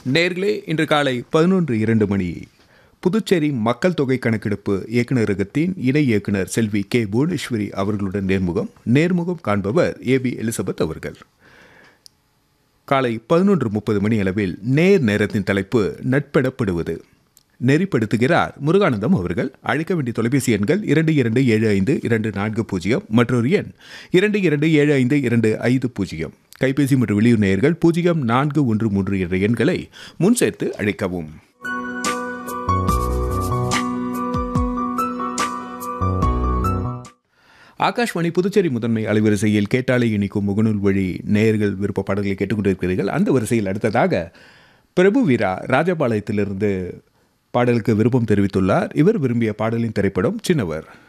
நேர்களே இன்று காலை பதினொன்று இரண்டு மணி புதுச்சேரி மக்கள் தொகை கணக்கெடுப்பு இயக்குநரகத்தின் இணை இயக்குனர் செல்வி கே புவனேஸ்வரி அவர்களுடன் நேர்முகம் நேர்முகம் காண்பவர் ஏ பி எலிசபெத் அவர்கள் காலை பதினொன்று முப்பது மணி அளவில் நேர் நேரத்தின் தலைப்பு நட்பெடப்படுவது நெறிப்படுத்துகிறார் முருகானந்தம் அவர்கள் அழைக்க வேண்டிய தொலைபேசி எண்கள் இரண்டு இரண்டு ஏழு ஐந்து இரண்டு நான்கு பூஜ்ஜியம் மற்றொரு எண் இரண்டு இரண்டு ஏழு ஐந்து இரண்டு ஐந்து பூஜ்ஜியம் கைபேசி மற்றும் வெளியூர் நேயர்கள் பூஜ்ஜியம் நான்கு ஒன்று மூன்று என்ற எண்களை முன் சேர்த்து அழைக்கவும் ஆகாஷ்வாணி புதுச்சேரி முதன்மை அலைவரிசையில் கேட்டாலே இனிக்கும் முகநூல் வழி நேயர்கள் விருப்ப பாடல்களை கேட்டுக்கொண்டிருக்கிறீர்கள் அந்த வரிசையில் அடுத்ததாக பிரபு வீரா ராஜபாளையத்திலிருந்து பாடலுக்கு விருப்பம் தெரிவித்துள்ளார் இவர் விரும்பிய பாடலின் திரைப்படம் சின்னவர்